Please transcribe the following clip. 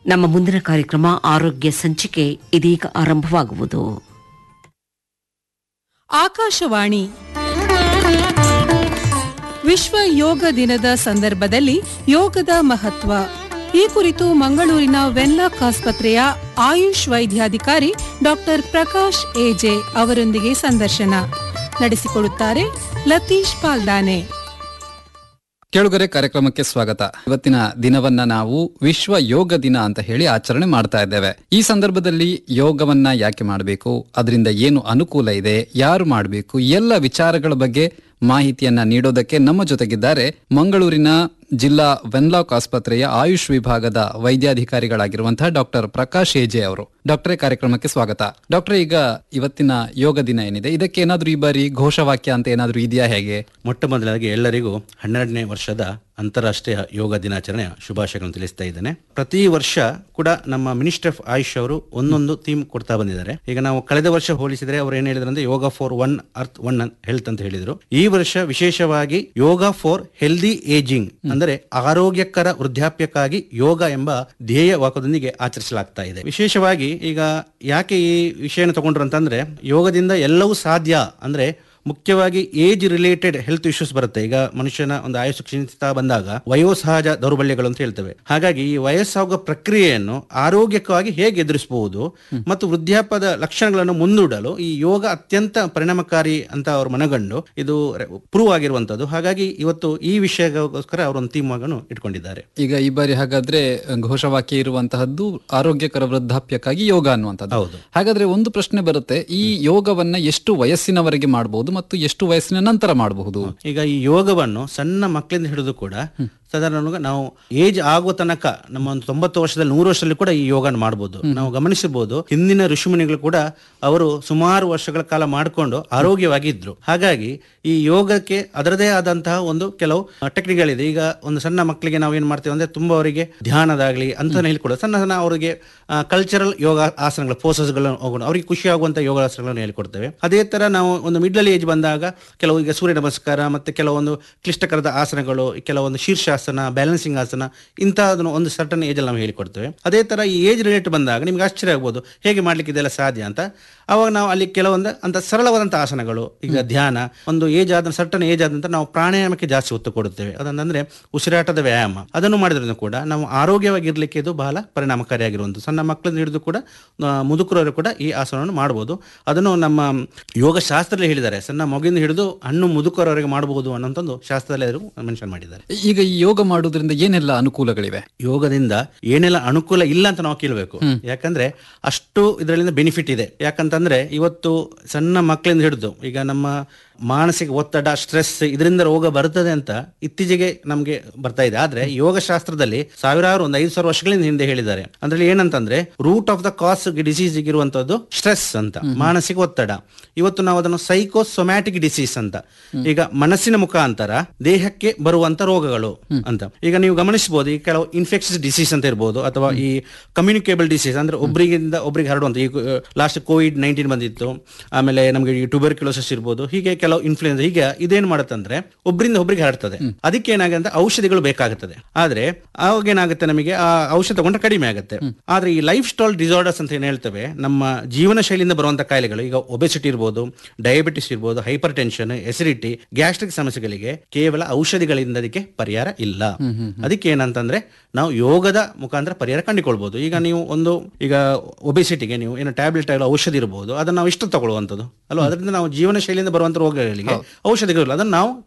ನಮ್ಮ ಮುಂದಿನ ಕಾರ್ಯಕ್ರಮ ಆರೋಗ್ಯ ಸಂಚಿಕೆ ಇದೀಗ ಆರಂಭವಾಗುವುದು ಆಕಾಶವಾಣಿ ವಿಶ್ವ ಯೋಗ ದಿನದ ಸಂದರ್ಭದಲ್ಲಿ ಯೋಗದ ಮಹತ್ವ ಈ ಕುರಿತು ಮಂಗಳೂರಿನ ವೆನ್ಲಾಕ್ ಆಸ್ಪತ್ರೆಯ ಆಯುಷ್ ವೈದ್ಯಾಧಿಕಾರಿ ಡಾಕ್ಟರ್ ಪ್ರಕಾಶ್ ಎಜೆ ಅವರೊಂದಿಗೆ ಸಂದರ್ಶನ ನಡೆಸಿಕೊಡುತ್ತಾರೆ ಲತೀಶ್ ಪಾಲ್ದಾನೆ ಕೇಳುಗರೆ ಕಾರ್ಯಕ್ರಮಕ್ಕೆ ಸ್ವಾಗತ ಇವತ್ತಿನ ದಿನವನ್ನ ನಾವು ವಿಶ್ವ ಯೋಗ ದಿನ ಅಂತ ಹೇಳಿ ಆಚರಣೆ ಮಾಡ್ತಾ ಇದ್ದೇವೆ ಈ ಸಂದರ್ಭದಲ್ಲಿ ಯೋಗವನ್ನ ಯಾಕೆ ಮಾಡಬೇಕು ಅದರಿಂದ ಏನು ಅನುಕೂಲ ಇದೆ ಯಾರು ಮಾಡಬೇಕು ಎಲ್ಲ ವಿಚಾರಗಳ ಬಗ್ಗೆ ಮಾಹಿತಿಯನ್ನ ನೀಡೋದಕ್ಕೆ ನಮ್ಮ ಜೊತೆಗಿದ್ದಾರೆ ಮಂಗಳೂರಿನ ಜಿಲ್ಲಾ ವೆನ್ಲಾಕ್ ಆಸ್ಪತ್ರೆಯ ಆಯುಷ್ ವಿಭಾಗದ ವೈದ್ಯಾಧಿಕಾರಿಗಳಾಗಿರುವಂತಹ ಡಾಕ್ಟರ್ ಪ್ರಕಾಶ್ ಏಜೆ ಅವರು ಡಾಕ್ಟರೇ ಕಾರ್ಯಕ್ರಮಕ್ಕೆ ಸ್ವಾಗತ ಡಾಕ್ಟರ್ ಈಗ ಇವತ್ತಿನ ಯೋಗ ದಿನ ಏನಿದೆ ಇದಕ್ಕೆ ಏನಾದ್ರೂ ಈ ಬಾರಿ ಘೋಷವಾಕ್ಯ ಅಂತ ಏನಾದ್ರೂ ಇದೆಯಾ ಹೇಗೆ ಮೊಟ್ಟ ಮೊದಲಾಗಿ ಎಲ್ಲರಿಗೂ ಹನ್ನೆರಡನೇ ವರ್ಷದ ಅಂತಾರಾಷ್ಟ್ರೀಯ ಯೋಗ ದಿನಾಚರಣೆಯ ಶುಭಾಶಯಗಳನ್ನು ತಿಳಿಸ್ತಾ ಇದ್ದೇನೆ ಪ್ರತಿ ವರ್ಷ ಕೂಡ ನಮ್ಮ ಮಿನಿಸ್ಟರ್ ಆಫ್ ಆಯುಷ್ ಅವರು ಒಂದೊಂದು ಥೀಮ್ ಕೊಡ್ತಾ ಬಂದಿದ್ದಾರೆ ಈಗ ನಾವು ಕಳೆದ ವರ್ಷ ಹೋಲಿಸಿದ್ರೆ ಅವರು ಏನ್ ಹೇಳಿದ್ರು ಅಂದ್ರೆ yoga for one earth one health ಅಂತ ಹೇಳಿದ್ರು ಈ ವರ್ಷ ವಿಶೇಷವಾಗಿ ಯೋಗ ಫಾರ್ ಹೆಲ್ದಿ ಏಜಿಂಗ್ ಅಂದರೆ ಆರೋಗ್ಯಕರ ವೃದ್ಧಾಪ್ಯಕ್ಕಾಗಿ ಯೋಗ ಎಂಬ ಧ್ಯೇಯ ವಾಕ್ಯದೊಂದಿಗೆ ಆಚರಿಸಲಾಗ್ತಾ ಇದೆ ವಿಶೇಷವಾಗಿ ಈಗ ಯಾಕೆ ಈ ವಿಷಯನ ತಗೊಂಡ್ರು ಅಂತಂದ್ರೆ ಯೋಗದಿಂದ ಎಲ್ಲವೂ ಸಾಧ್ಯ ಅಂದ್ರೆ ಮುಖ್ಯವಾಗಿ ಏಜ್ ರಿಲೇಟೆಡ್ ಹೆಲ್ತ್ ಇಶ್ಯೂಸ್ ಬರುತ್ತೆ ಈಗ ಮನುಷ್ಯನ ಒಂದು ಆಯುಷ್ ಕ್ಷೀಣಿಸ್ತಾ ಬಂದಾಗ ವಯೋಸಹಜ ದೌರ್ಬಲ್ಯಗಳು ಅಂತ ಹೇಳ್ತೇವೆ ಹಾಗಾಗಿ ಈ ವಯಸ್ಸಾಗುವ ಪ್ರಕ್ರಿಯೆಯನ್ನು ಆರೋಗ್ಯಕವಾಗಿ ಹೇಗೆ ಎದುರಿಸಬಹುದು ಮತ್ತು ವೃದ್ಧಾಪ್ಯದ ಲಕ್ಷಣಗಳನ್ನು ಮುಂದೂಡಲು ಈ ಯೋಗ ಅತ್ಯಂತ ಪರಿಣಾಮಕಾರಿ ಅಂತ ಅವರು ಮನಗಂಡು ಇದು ಪ್ರೂವ್ ಆಗಿರುವಂತದ್ದು ಹಾಗಾಗಿ ಇವತ್ತು ಈ ವಿಷಯಕ್ಕೋಸ್ಕರ ಅವರು ಒಂದು ಥೀಮ್ ಅನ್ನು ಇಟ್ಕೊಂಡಿದ್ದಾರೆ ಈಗ ಈ ಬಾರಿ ಹಾಗಾದ್ರೆ ಘೋಷವಾಕ್ಯ ಇರುವಂತಹದ್ದು ಆರೋಗ್ಯಕರ ವೃದ್ಧಾಪ್ಯಕ್ಕಾಗಿ ಯೋಗ ಅನ್ನುವಂಥದ್ದು ಹೌದು. ಹಾಗಾದ್ರೆ ಒಂದು ಪ್ರಶ್ನೆ ಬರುತ್ತೆ ಈ ಯೋಗವನ್ನ ಎಷ್ಟು ವಯಸ್ಸಿನವರೆಗೆ ಮಾಡಬಹುದು ಮತ್ತು ಎಷ್ಟು ವಯಸ್ಸಿನ ನಂತರ ಮಾಡಬಹುದು ಈಗ ಈ ಯೋಗವನ್ನು ಸಣ್ಣ ಮಕ್ಕಳಿಂದ ಹಿಡಿದು ಕೂಡ ಸಾಧಾರಣ ನಾವು ಏಜ್ ಆಗುವ ತನಕ ನಮ್ಮ ಒಂದು ತೊಂಬತ್ತು ವರ್ಷದಲ್ಲಿ ನೂರು ವರ್ಷದಲ್ಲಿ ಕೂಡ ಈ ಯೋಗನ ಮಾಡಬಹುದು ನಾವು ಗಮನಿಸಬಹುದು ಹಿಂದಿನ ಋಷಿಮುನಿಗಳು ಕೂಡ ಅವರು ಸುಮಾರು ವರ್ಷಗಳ ಕಾಲ ಮಾಡಿಕೊಂಡು ಆರೋಗ್ಯವಾಗಿ ಇದ್ರು ಹಾಗಾಗಿ ಈ ಯೋಗಕ್ಕೆ ಅದರದೇ ಆದಂತಹ ಒಂದು ಕೆಲವು ಟೆಕ್ನಿಕ್ಗಳಿದೆ ಈಗ ಒಂದು ಸಣ್ಣ ಮಕ್ಕಳಿಗೆ ನಾವು ಏನ್ ಮಾಡ್ತೇವೆ ಅಂದ್ರೆ ತುಂಬಾ ಅವರಿಗೆ ಧ್ಯಾನದಾಗ್ಲಿ ಅಂತ ಹೇಳಿಕೊಡೋದು ಸಣ್ಣ ಸಣ್ಣ ಅವರಿಗೆ ಕಲ್ಚರಲ್ ಯೋಗ ಆಸನಗಳು ಪೋಸಸ್ಗಳನ್ನು ಹೋಗೋಣ ಅವರಿಗೆ ಖುಷಿ ಆಗುವಂತ ಯೋಗಾಸನಗಳನ್ನು ಹೇಳಿಕೊಡ್ತೇವೆ ಅದೇ ತರ ನಾವು ಒಂದು ಮಿಡ್ಲ್ ಏಜ್ ಬಂದಾಗ ಕೆಲವು ಈಗ ಸೂರ್ಯ ನಮಸ್ಕಾರ ಮತ್ತೆ ಕೆಲವೊಂದು ಕ್ಲಿಷ್ಟಕರದ ಆಸನಗಳು ಕೆಲವೊಂದು ಶೀರ್ಷಾಸನ ಬ್ಯಾಲೆನ್ಸಿಂಗ್ ಆಸನ ಇಂತಹದನ್ನು ಒಂದು ಸರ್ಟನ್ ಏಜ್ ಅಲ್ಲಿ ನಾವು ಹೇಳಿಕೊಡ್ತೇವೆ ಅದೇ ತರ ಈ ಏಜ್ ರಿಲೇಟ್ ಬಂದಾಗ ನಿಮ್ಗೆ ಆಶ್ಚರ್ಯ ಆಗ್ಬೋದು ಹೇಗೆ ಮಾಡ್ಲಿಕ್ಕೆ ಇದೆಲ್ಲ ಸಾಧ್ಯ ಅಂತ ಅವಾಗ ನಾವು ಅಲ್ಲಿ ಕೆಲವೊಂದು ಅಂತ ಸರಳವಾದಂತಹ ಆಸನಗಳು ಈಗ ಧ್ಯಾನ ಒಂದು ಏಜ್ ಆದ ಸರ್ಟನ್ ಏಜ್ ಆದಂತ ನಾವು ಪ್ರಾಣಾಯಾಮಕ್ಕೆ ಜಾಸ್ತಿ ಒತ್ತು ಕೊಡುತ್ತೇವೆ ಅದಂದ್ರೆ ಉಸಿರಾಟದ ವ್ಯಾಯಾಮ ಅದನ್ನು ಮಾಡಿದ್ರಿಂದ ಕೂಡ ನಾವು ಆರೋಗ್ಯವಾಗಿರ್ಲಿಕ್ಕೆ ಇದು ಬಹಳ ಪರಿಣಾಮಕಾರಿಯಾಗಿರುವಂಥದ್ದು ಸಣ್ಣ ಮಕ್ಕಳಿಂದ ಹಿಡಿದು ಕೂಡ ಆ, ಮುದುಕರವರು ಕೂಡ ಈ ಆಸನವನ್ನು ಮಾಡಬಹುದು ಅದನ್ನು ನಮ್ಮ ಯೋಗ ಶಾಸ್ತ್ರದಲ್ಲಿ ಹೇಳಿದ್ದಾರೆ ಸಣ್ಣ ಮಗುವಿಂದ ಹಿಡಿದು ಹಣ್ಣು ಮುದುಕರವರೆಗೆ ಮಾಡಬಹುದು ಅನ್ನೋಂಥದ್ದು ಶಾಸ್ತ್ರದಲ್ಲಿ ಅವರು ಮೆನ್ಷನ್ ಮಾಡಿದ್ದಾರೆ ಈಗ ಈ ಯೋಗ ಮಾಡುವುದರಿಂದ ಏನೆಲ್ಲ ಅನುಕೂಲಗಳಿವೆ ಯೋಗದಿಂದ ಏನೆಲ್ಲ ಅನುಕೂಲ ಇಲ್ಲ ಅಂತ ನಾವು ಕೇಳಬೇಕು ಯಾಕಂದ್ರೆ ಅಷ್ಟು ಇದರಿಂದ ಬೆನಿಫಿಟ್ ಇದೆ ಯಾಕಂತಂದ್ರೆ ಇವತ್ತು ಸಣ್ಣ ಮಕ್ಕಳಿಂದ ಹಿಡಿದು ಈಗ ನಮ್ಮ ಮಾನಸಿಕ ಒತ್ತಡ ಸ್ಟ್ರೆಸ್ ಇದರಿಂದ ರೋಗ ಬರ್ತದೆ ಅಂತ ಇತ್ತೀಚೆಗೆ ನಮ್ಗೆ ಬರ್ತಾ ಇದೆ ಆದ್ರೆ ಯೋಗ ಶಾಸ್ತ್ರದಲ್ಲಿ ಸಾವಿರಾರು ಒಂದು ಐದು ಸಾವಿರ ವರ್ಷಗಳಿಂದ ಹಿಂದೆ ಹೇಳಿದ್ದಾರೆ ಅದ್ರಲ್ಲಿ ಏನಂತಂದ್ರೆ root of the cause disease ಇರುವಂತದ್ದು ಸ್ಟ್ರೆಸ್ ಅಂತ ಮಾನಸಿಕ ಒತ್ತಡ ಇವತ್ತು ನಾವು ಅದನ್ನು ಸೈಕೋಸೊಮ್ಯಾಟಿಕ್ ಡಿಸೀಸ್ ಅಂತ ಈಗ ಮನಸ್ಸಿನ ಮುಖಾಂತರ ದೇಹಕ್ಕೆ ಬರುವಂತ ರೋಗಗಳು ಅಂತ ಈಗ ನೀವು ಗಮನಿಸಬಹುದು ಈ ಕೆಲವು ಇನ್ಫೆಕ್ಷಸ್ ಡಿಸೀಸ್ ಅಂತ ಇರ್ಬೋದು ಅಥವಾ ಈ ಕಮ್ಯುನಿಕೇಬಲ್ ಡಿಸೀಸ್ ಅಂದ್ರೆ ಒಬ್ಬರಿಗಿಂದ ಒಬ್ಬರಿಗೆ ಹರಡುವಂತ ಈ ಲಾಸ್ಟ್ ಕೋವಿಡ್ ನೈನ್ಟೀನ್ ಬಂದಿತ್ತು ಆಮೇಲೆ ನಮಗೆ ಈ ಟ್ಯೂಬರ್ಕ್ಯುಲೋಸಿಸ್ ಇರ್ಬೋದು ಹೀಗೆ ಕೆಲವು ಇನ್ಫ್ಲೂಯೆನ್ಸ್ ಹೀಗೆ ಇದೇನ್ ಮಾಡುತ್ತಂದ್ರೆ ಒಬ್ಬರಿಂದ ಒಬ್ಬರಿಗೆ ಹರಡ್ತದೆ ಅದಕ್ಕೆ ಏನಾಗುತ್ತೆ ಔಷಧಿಗಳು ಬೇಕಾಗುತ್ತದೆ ಆದ್ರೆ ಅವಾಗ ಏನಾಗುತ್ತೆ ನಮಗೆ ಆ ಔಷಧ ತಗೊಂಡ್ರೆ ಕಡಿಮೆ ಆಗುತ್ತೆ ಆದ್ರೆ ಈ ಲೈಫ್ ಸ್ಟೈಲ್ ಡಿಸಾರ್ಡರ್ಸ್ ಅಂತ ಏನ್ ಹೇಳ್ತೇವೆ ನಮ್ಮ ಜೀವನ ಶೈಲಿಯಿಂದ ಬರುವಂತ ಕಾಯಿಲೆಗಳು ಈಗ ಒಬೆಸಿಟಿ ಇರ್ಬೋದು ಡಯಾಬಿಟಿಸ್ ಇರ್ಬೋದು ಹೈಪರ್ ಟೆನ್ಷನ್ ಎಸಿಡಿಟಿ ಗ್ಯಾಸ್ಟ್ರಿಕ್ ಸಮಸ್ಯೆಗಳಿಗೆ ಕೇವಲ ಔಷಧಿಗಳಿಂದ ಅದಕ್ಕೆ ಪರಿಹಾರ ಇಲ್ಲ ಅದಕ್ಕೆ ಏನಂತಂದ್ರೆ ನಾವು ಯೋಗದ ಮುಖಾಂತರ ಪರಿಹಾರ ಕಂಡುಕೊಳ್ಬಹುದು ಈಗ ನೀವು ಒಂದು ಈಗ ಒಬೆಸಿಟಿಗೆ ನೀವು ಏನು ಟ್ಯಾಬ್ಲೆಟ್ ಆಗಲಿ ಔಷಧಿ ಇರಬಹುದು ಅದನ್ನ ನಾವು ಇಷ್ಟು ತಗೊಳ್ಳುವಂಥದ್ದು ಅಲ್ವಾ ಅದರಿಂದ ನಾವು ಜೀವನ ಶೈಲಿಯಿಂದ ಬರುವಂತ ರೋಗಗಳಿಗೆ ಔಷಧಿಗಳು ಅದನ್ನು ನಾವು